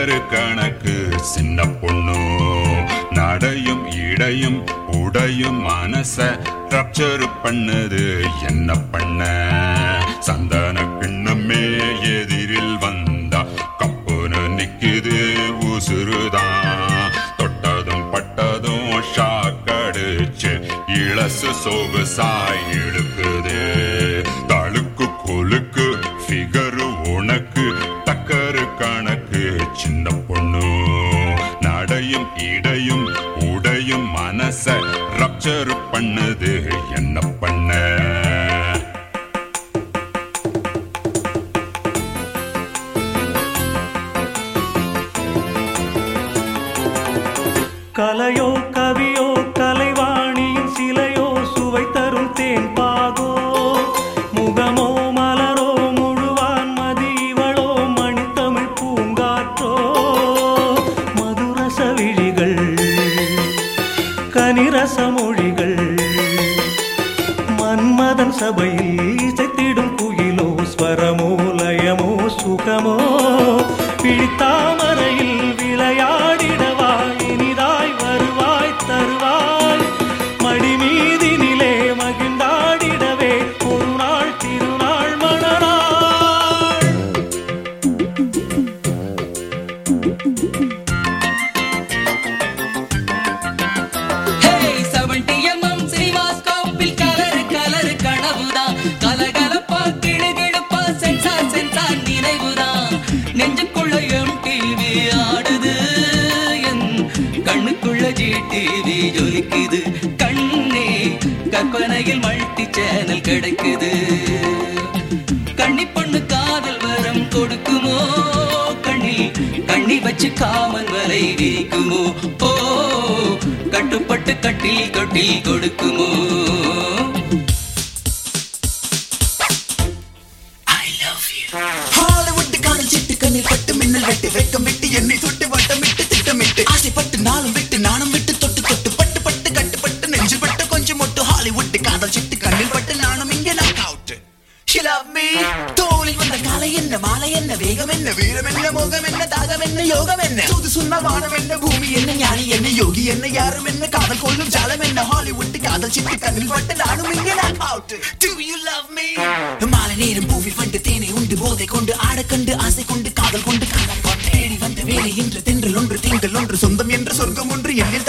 டக்கரு கணக்கு சின்ன பொண்ணு நடையும் இடையும் உடையும் மனச ரப்சர் பண்ணது என்ன பண்ண சந்தன கிண்ணமே எதிரில் வந்தா கப்புன்னு நிக்குது உசுறுதான் தொட்டதும் பட்டதும் ஷாக் அடிச்சு இளசு சொகுசாய் இழுக்குது தழுக்கு கொலுக்கு ஃபிகரு உனக்கு டக்கரு கணக்கு சின்ன பொண்ணு நடையும் இடையும் உடையும் மனச ரப்சர் பண்ணது என்ன பண்ண கலையோ கவியோ கலைவாணியின் சிலையோ சுவை தரும் தேன் பாகோ முகமோ மலரோ முழுவான் மதி இவளோ மணித்தமிழ் பூங்காற்றோ மதுரச விழிகள் கனிரச மொழிகள் மன்மதன் சபையில் இசைத்திடும் குயிலோ ஸ்வரமோ லயமோ சுகமோ பிடித்தாமரையில் விளையாடிடவா இனிதாய் வருவாய் தருவாய் மடி மீதினிலே மகிழ்ந்தாடிடவே ஒரு நாள் திருநாள் மணநாள் Hey, 70mm சினிமாஸ்கோப்பில் கலரு கலரு கனவுதான். கலகலப்பா, கிளுகிளுப்பா, சென்சார் சென்சார் நினைவுதான். நெஞ்சுக்குள்ள MTV ஆடுது, என் கண்ணுக்குள்ள GTV ஜொலிக்குது. கண்ணே, கற்பனையில் மல்டி சேனல் கிடைக்குது கண்ணி பொண்ணு காதல் வரம் கொடுக்குமோ கண்ணில் கண்ணி வச்சு காமன் வலை விரிக்குமோ ஓ கட்டுப்பட்டு கட்டில் தொட்டில் கொடுக்குமோ I love you. ஹாலிவுட் காதல் சிட்டு கண்ணில் பட்டு மின்னல் வெட்டு வெட்கம் விட்டு என்னை சுட்டு வட்டமிட்டு திட்டமிட்டு ஆசைப்பட்டு நாளும் விட்டு நாணம் விட்டு தொட்டு தொட்டு பட்டு பட்டு கட்டுப்பட்டு நெஞ்சு பட்டு கொஞ்சம் மொட்டு ஹாலிவுட் காதல் சிட்டு கண்ணில் பட்டு நானும் இங்கே knock out She love me தோளில் வந்த காலை என்ன மாலை என்ன வேகம் என்ன வீரம் என்ன மோகம் என்ன தாகம் என்ன யோகம் என்ன தூது சொன்ன வானம் என்ன பூமி என்ன ஞானி என்ன யோகி என்ன யாரும் என்ன காதல் கொள்ளும் ஜாலம் என்ன ஹாலிவுட் காதல் சிட்டு கண்ணில் பட்டு நானும் இங்கே knock out Do you love me மாலை நேரம் பூவில் வந்து தேனை உண்டு போதை கொண்டு ஆட கண்டு ஆசை கொண்டு காதல் கொண்டு காதல் கொண்டு தேடி வந்த வேலை என்று தென்றல் ஒன்று திங்கள் ஒன்று சொந்தம் என்ற சொர்க்கம் ஒன்று எண்ணில்